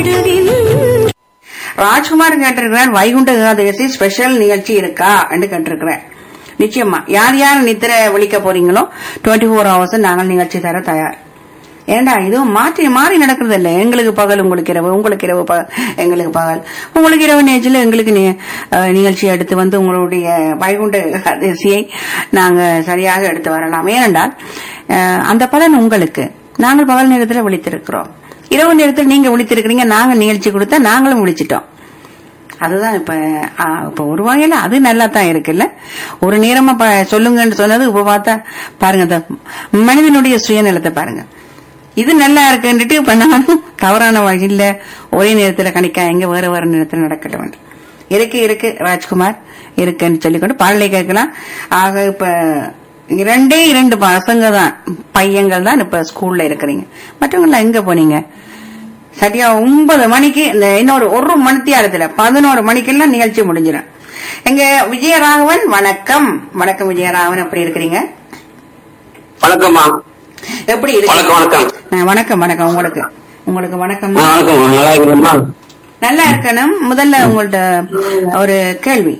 ராஜ்குமார் கேட்டிருக்கிறார் வைகுண்ட ஏகாதசி ஸ்பெஷல் நிகழ்ச்சி இருக்கா என்று கேட்டிருக்கிறார் நிச்சயமா யார் யார் நித்திர விழிக்க போறீங்களோ டுவெண்ட்டி ஃபோர் ஹவர்ஸ் நாங்கள் நிகழ்ச்சி தர தயார் ஏண்டா இதுவும் மாற்றி மாறி நடக்கிறது இல்லை எங்களுக்கு பகல் உங்களுக்கு இரவு உங்களுக்கு இரவு பகல் எங்களுக்கு பகல் உங்களுக்கு இரவு நேரத்தில் எங்களுக்கு நி- அஹ், நிகழ்ச்சி எடுத்து வந்து உங்களுடைய வைகுண்ட ஏகாதசியை நாங்க சரியாக எடுத்து வரலாம் ஏனென்றால் அஹ், அந்த பலன் உங்களுக்கு நாங்கள் பகல் நேரத்தில் விழித்திருக்கிறோம் இரவு நேரத்தில் நீங்க விழித்திருக்கிறீங்க நாங்க நிகழ்ச்சி கொடுத்தா நாங்களும் விழிச்சிட்டோம் அதுதான் இப்ப ஆ, இப்ப ஒரு வகையில அது நல்லா தான் இருக்குல்ல ஒரு நேரமா ப- சொல்லுங்கன்னு சொன்னது இப்ப பார்த்தா பாருங்க இந்த மனிதனுடைய சுயநலத்தை பாருங்க இது நல்லா இருக்குன்னுட்டு இப்ப நானும் தவறான வகையில ஒரே நேரத்துல கணிக்கா எங்க வேற வேற நேரத்துல நடக்கட்டும் வேண்டும் இருக்கு இருக்கு ராஜ்குமார் இருக்குன்னு சொல்லிக்கொண்டு பாடலை கேட்கலாம் ஆக இப்ப இரண்டே இரண்டு பசங்க தான் பையங்கள் தான் இப்ப ஸ்கூல்ல இருக்கிறீங்க மற்றவங்க எல்லாம் எங்க போனீங்க சரியா ஒன்பது மணிக்கு இந்த இன்னொரு ஒரு மணித்தியாலத்துல பதினோரு மணிக்கெல்லாம் நிகழ்ச்சி முடிஞ்சிடும் எங்க விஜயராகவன் வணக்கம் வணக்கம் விஜயராகவன் எப்படி இருக்கிறீங்க வணக்கம்மா எப்படி இருக்கு வணக்கம், வணக்கம். ஆ, வணக்கம் வணக்கம் உங்களுக்கு உங்களுக்கு வணக்கம் ஆ, வணக்கம் நல்லா இருக்கிறீங்களா நல்லா இருக்கணும் முதல்ல உங்கள்ட்ட ஒரு கேள்வி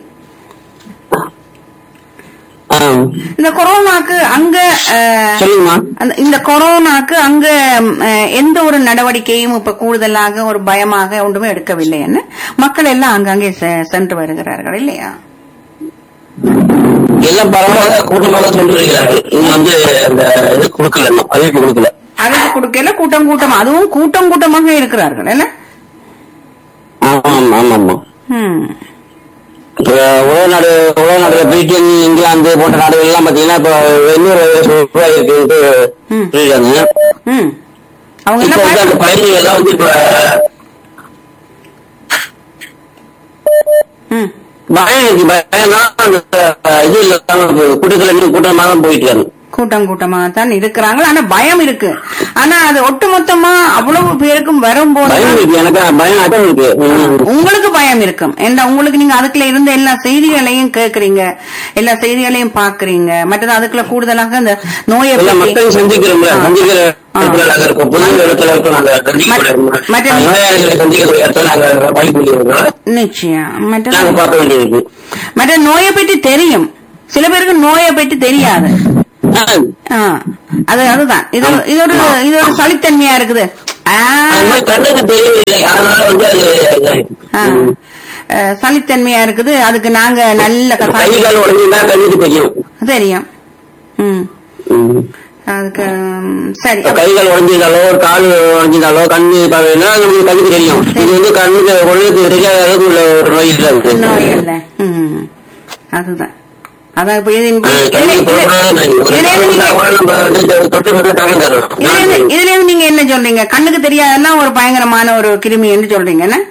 ஆ, இந்த கொரோனாக்கு அங்க அஹ், சொல்லுங்கம்மா அந்த இந்த கொரோனாக்கு அங்க ம், அஹ், எந்த ஒரு நடவடிக்கையும் இப்ப கூடுதலாக ஒரு பயமாக ஒன்றுமே எடுக்கவில்லை என்ன மக்கள் எல்லாம் அங்கங்கே செ- சென்று வருகிறார்கள் இல்லையா எல்லாம் பரவாயில்ல கூட்டமாக சென்று வருகிறார்கள் இங்க வந்து அந்த இது கொடுக்கல இன்னும் அறிவிப்பு கொடுக்கல அதுக்கு கொடுக்கல கூட்டம் கூட்டம் அதுவும் கூட்டம் கூட்டமாக இருக்கிறார்கள் என்ன ஆமாம் ஆமாம்மா ம். இப்போ உலக நாடு உலக நாடுல பிரிட்டன் இங்கிலாந்து போன்ற நாடுகள் எல்லாம் பாத்தீங்கன்னா இப்போ இன்னொரு ரூபாய் இருக்குன்ட்டு ம். சொல்லிருக்காங்க ம். அவங்க என்ன இப்போ வந்து அந்த பய- பயணிகள் எல்லாம் வந்து இப்ப ம். பயம் இருக்கு பயம் தான் அந்த இது இல்லாம கூட்டத்துல இன்னும் கூட்டமாக தான் போயிட்டு இருக்காங்க கூட்டம் கூட்டமா தான் இருக்கிறாங்க ஆனா பயம் இருக்கு ஆனா அது ஒட்டுமொத்தமா அவ்வளவு பேருக்கும் வரும்போது பயம் இருக்கு எனக்கு பயம் அடம் இருக்கு ம். உங்களுக்கு பயம் இருக்கும் ஏன்னா உங்களுக்கு நீங்க அதுக்குள்ள இருந்த எல்லா செய்திகளையும் கேக்குறீங்க எல்லா செய்திகளையும் பாக்குறீங்க மற்றது அதுக்குள்ள கூடுதலாக அந்த நோயை எல்லா பத்தி மக்களையும் சந்திக்கிறோம்ல சந்திக்கிற இடத்துல நாங்க இருக்கோம் பொது இடத்துல இருக்கோம் நாங்க சந்திக்க மற்ற- நோயாளிகளை சந்திக்கிற இடத்துல நாங்க படிப்பு இருக்கிறோம் நிச்சயம் நாங்க மற்றது பார்க்க வேண்டியிருக்கு மற்ற நோயை பற்றி தெரியும் சில பேருக்கு நோயை பற்றி தெரியாது ஆ, அது அதுதான் இது ஒரு- இது ஒரு இது ஒரு சளித்தன்மையா இருக்குது ஆ, அது மாதிரி கண்ணுக்கு தெரியவில்லை அதனால வந்து அது ஆ. ம். அஹ், சளித்தன்மையா இருக்குது அதுக்கு நாங்க நல்ல கை கசாயம் கால் உடஞ்சுன்னா கண்ணுக்கு தெரியும் தெரியும் ம் ம். அதுக்கு ம், சரி இப்ப கை கால் உடஞ்சிருந்தாலோ ஒரு கால் உடஞ்சிருந்தாலோ கண்ணு பார்வைன்னா நமக்கு கண்ணுக்கு தெரியும் இது வந்து கண்ணுக்கு உடலுக்கு தெரியாத அளவுக்கு உள்ள ஒரு நோய் இல்ல இருக்கு நோய் இல்ல ம் அதுதான் அதான் இப்ப இது ஆ, இதுல- கண்ணுக்கு புறப்படாத நோய். ஒரு இதுல இருந்து இருந்தா நீங்க- கூட நம்ம வந்து தொட்டு தொட்டு தகவல் தரணும். இதுல இருந்து- இதுல இருந்து நீங்க என்ன சொல்றீங்க கண்ணுக்கு தெரியாதெல்லாம் ஒரு பயங்கரமான ஒரு கிருமி என்று சொல்றீங்க என்ன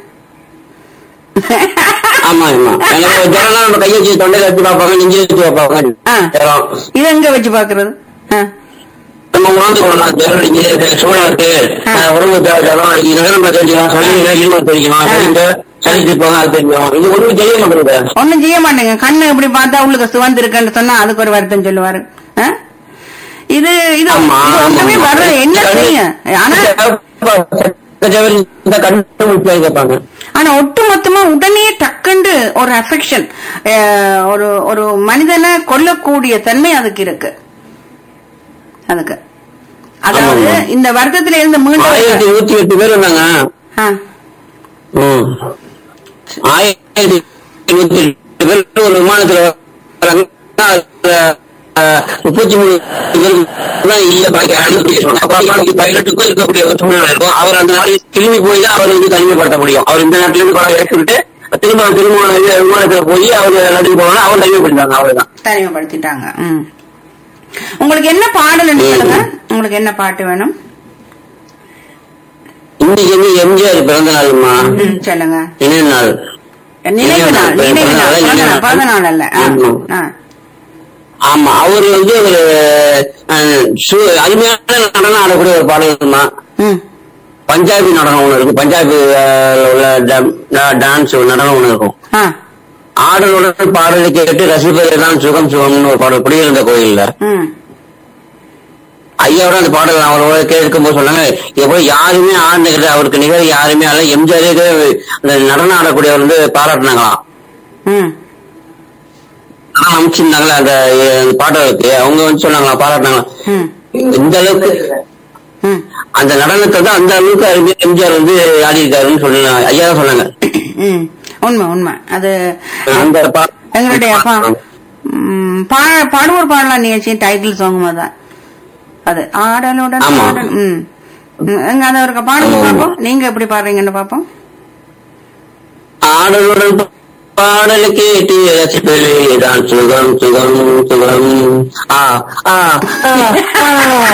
ஆமா ஆமா எனக்கு ஜனம்லாம் நம்ம கையை வச்சு தொண்டையில வச்சு பார்ப்பாங்க நெஞ்சு வச்சு பார்ப்பாங்க ஆ. ஜரம் இது எங்க வச்சு பாக்குறது ஆ. நம்ம உணர்ந்து கொள்ளலாம் ஜரம் அடிக்குது சூழல் இருக்கு ஆ. அஹ் உடம்பு ஜ- ஜரம் அடிக்குது நம்ம தெரிஞ்சுக்கலாம் சளி இருமல் தெரிஞ்சுக்கலாம் ஆ. சரிங்க சளி திருப்பாங்க அது தெரியும் இது ஒண்ணும் தெரிய மாட்டேங்குது ஒண்ணும் செய்ய மாட்டேங்க கண்ணு இப்படி பார்த்தா உள்ளுக்கு சிவந்து இருக்குன்னு சொன்னா அதுக்கு ஒரு வருத்தம் சொல்லுவாரு ஆ? இது இது ஆமா இது ஒன்றுமே ஆமா. வர்றது என்ன செய்ய ஆனா இந்த கண்ணு முக்கியம் கேட்பாங்க ஆனா ஒட்டு மொத்தமா உடனே டக்குண்டு ஒரு அஃபெக்ஷன் ஒரு ஒரு மனிதனை கொல்லக்கூடிய தன்மை அதுக்கு இருக்கு அதுக்கு அதாவது ஆமா. இந்த வருத்தத்துல இருந்து மீண்டும் ஆயிரத்தி நூத்தி எட்டு பேர் வந்தாங்க ஆ, ம். ஆயிரத்தி நூத்தி எட்டு பேர் ஒரு விமானத்துல வராங்க. அதுல, அஹ், முப்பத்தி மூணு பேருக்கு தான் இல்ல பாக்கி அனுப்பி சொன்னாங்க பைலட்டுக்கும் இருக்கக்கூடிய ஒரு சூழ்நிலை இருக்கும் அவர் அந்த நாளைக்கு திரும்பி போய் தான் அவர் வந்து தனிமைப்படுத்த முடியும் அவர் இந்த நாட்டில இருந்து படம் எடுத்துக்கிட்டு திரும்ப திரும்ப இது விமானத்துல போய் அவர் நாட்டுக்கு போனா அவர் தனிமைப்படுத்தாங்க அவ்வளவுதான் தனிமைப்படுத்திட்டாங்க ம். உங்களுக்கு என்ன பாடல் சொல்லுங்க உங்களுக்கு என்ன பாட்டு வேணும் இன்னைக்கு வந்து எம்ஜிஆர் பிறந்த நாளுமா ம், சொல்லுங்க நினைவு நாள் நினைவு நாள் நினைவு நாள் பிறந்த பிறந்த நாள், நாள், பிறந்த நாள் அல்ல ஆ, ஆமா. ஆ. ஆமா அவர் வந்து ஒரு அஹ், சு- அருமையான நடனம் ஆடக்கூடிய ஒரு பாடல்மா ம் பஞ்சாபி நடனம் ஒண்ணு இருக்கு பஞ்சாபி அஹ், உள்ள ட- டான்ஸ் நடனம் ஒண்ணு இருக்கும் ஆ ஆடலுடன் பாடலை கேட்டு ரசிப்பதுதான் சுகம் சுகம்னு ஒரு பாடல் குடியிருந்த கோயில்ல ம் ஐயாவோட அந்த பாடல் அவரோட கேட்கும்போது சொன்னாங்க எவ்வளவு யாருமே ஆடினது அவருக்கு நிகழ் யாருமே அல்ல எம்ஜிஆருக்கு அந்த நடனம் ஆடக்கூடியவர் வந்து பாராட்டினாங்களாம் ம் ஆனா அமைச்சிருந்தாங்களே அந்த அஹ், பாடலுக்கு அவங்க வந்து சொன்னாங்களா பாராட்டினாங்களா ம் இந்த அளவுக்கு ம் அந்த நடனத்தை தான் அந்த அளவுக்கு அருமையா எம்ஜிஆர் வந்து ஆடி இருக்காருன்னு சொன்னாங்க ஐயா தான் சொன்னாங்க ம் உண்மை உண்மை அது அந்த பா- எங்களுடைய அப்பா ம், பா- பாடுவோர் பாடலாம் நிகழ்ச்சி டைட்டில் சாங் தான் அது ஆடலுடன் ஆமா. ஆடல் ம் ம், எங்க அதை ஒரு பாடுங்க ஆமா. பாப்போம் நீங்க எப்படி பாடுறீங்கன்னு பாப்போம் ஆடலுடன் பாடலை கேட்டு ரசிப்பது தான் சுகம் சுகம் சுகம் ஆ ஆ ஆ, ஆ.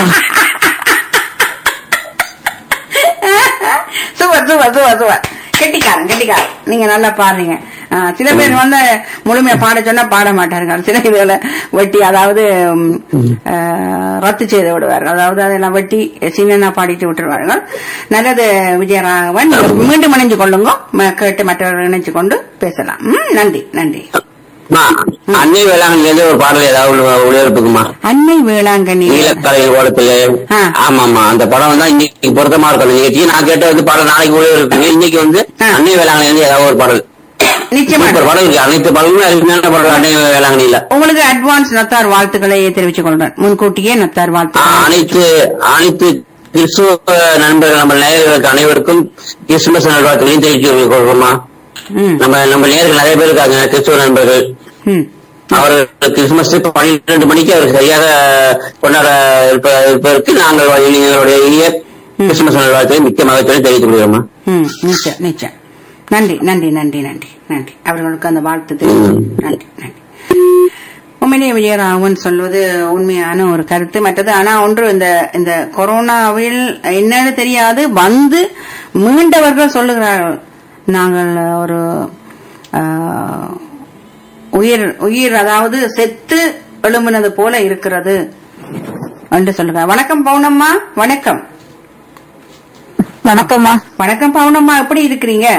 சூப்பர் சூப்பர் சூப்பர் சூப்பர் கெட்டிக்காரன் கெட்டிக்காரன் நீங்க நல்லா பாடுறீங்க ஆ, சில பேர் வந்து முழுமையா பாட சொன்னா பாட மாட்டார்கள் சில இதுல வெட்டி அதாவது ம், ஆ, ரத்து செய்து விடுவார்கள் அதாவது அதெல்லாம் வெட்டி சின்ன பாடிட்டு விட்டுருவார்கள் நல்லது விஜயராகவன் மீண்டும் இணைஞ்சு கொள்ளுங்க ம- கேட்டு மற்றவர்கள் இணைச்சு கொண்டு பேசலாம் ம், நன்றி நன்றி அம்மா, அன்னை வேளாங்கண்ணில இருந்து ஒரு பாடல் ஏதாவது ஒண்ணு ஒளிபரப்புக்குமா அன்னை வேளாங்கண்ணி நீலக்கலை ஓடத்துல ஆ. ஆமா ஆமா அந்த படம் தான் இன்னைக்கு பொருத்தமா இருக்கும் அந்த நிகழ்ச்சி நான் கேட்ட வந்து பாடல் நாளைக்கு ஒளிபரப்புங்க இன்னைக்கு வந்து ஆ. அன்னை வேளாங்கண்ணில இருந்து ஏதாவது ஒரு பாடல் நிச்சயமா சூப்பர் பாடல் இருக்கு அனைத்து பாடலுமே அருமையான பாடல் அன்னை வேளாங்கண்ணில உங்களுக்கு அட்வான்ஸ் நத்தார் வாழ்த்துக்களை தெரிவித்துக் கொள்றேன் முன்கூட்டியே நத்தார் ஆ, வாழ்த்துக்கள் அனைத்து அனைத்து கிறிஸ்துவ நண்பர்கள் நம்ம நேயர்களுக்கு அனைவருக்கும் கிறிஸ்துமஸ் நல்வாழ்த்துக்களையும் தெரிவித்து கொள்வோமா ம் நம்ம நம்ம நேயர்கள் நிறைய பேர் இருக்காங்க கிறிஸ்துவ நண்பர்கள் ம் அவர்கள் கிறிஸ்துமஸ் பன்னிரண்டு மணிக்கு அவருக்கு சரியாக கொண்டாட இருப்ப- இருப்பதற்கு நாங்கள் எங்களுடைய இனிய கிறிஸ்துமஸ் நல்வாழ்த்துக்களை மிக்க மகிழ்ச்சியோடு தெரிவித்துக் கொள்கிறோமா ம் நிச்சயம் நிச்சயம் நன்றி நன்றி நன்றி நன்றி நன்றி அவர்களுக்கு அந்த வாழ்த்து தெரிவித்து நன்றி நன்றி உண்மையிலேயே விஜயராகவன் சொல்வது உண்மையான ஒரு கருத்து மற்றது ஆனா ஒன்று இந்த இந்த கொரோனாவில் என்னன்னு தெரியாது வந்து மீண்டவர்கள் சொல்லுகிறார்கள் நாங்கள் ஒரு ஆஹ், உயிர் உயிர் அதாவது செத்து எழும்பினது போல இருக்கிறது என்று சொல்லுகிறார் வணக்கம் பவுனம்மா வணக்கம் வணக்கம்மா வணக்கம் பவுனம்மா எப்படி இருக்கிறீங்க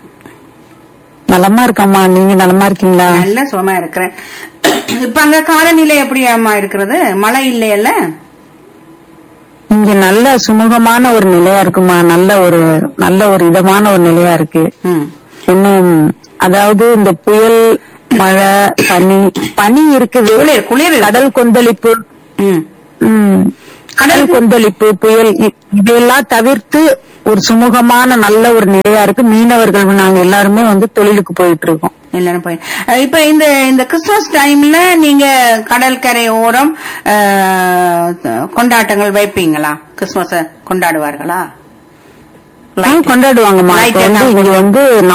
நலமா இருக்கம்மா நீங்க நலமா இருக்கீங்களா நல்ல சுகமா இருக்கிறேன் இப்ப அங்க காலநிலை எப்படி அம்மா இருக்கிறது மழை இல்லையல்ல இங்க நல்ல சுமூகமான ஒரு நிலையா இருக்குமா நல்ல ஒரு நல்ல ஒரு இதமான ஒரு நிலையா இருக்கு ம் இன்னும் அதாவது இந்த புயல் மழை பனி பனி இருக்குது குளிர் குளிர் கடல் கொந்தளிப்பு ம் ம், கடல் கொந்தளிப்பு புயல் இ- இதையெல்லாம் தவிர்த்து ஒரு சுமூகமான நல்ல ஒரு நிலையா இருக்கு மீனவர்கள் நாங்க எல்லாருமே வந்து தொழிலுக்கு போயிட்டு இருக்கோம் எல்லாரும் போய் அஹ் இப்ப இந்த இந்த கிறிஸ்துமஸ் டைம்ல நீங்க கடற்கரை ஓரம் அஹ், கொண்டாட்டங்கள் வைப்பீங்களா கிறிஸ்துமஸ கொண்டாடுவார்களா கொண்டாடுவாங்கம்மா இப்ப Light வந்து எல்லாம் இங்க வந்து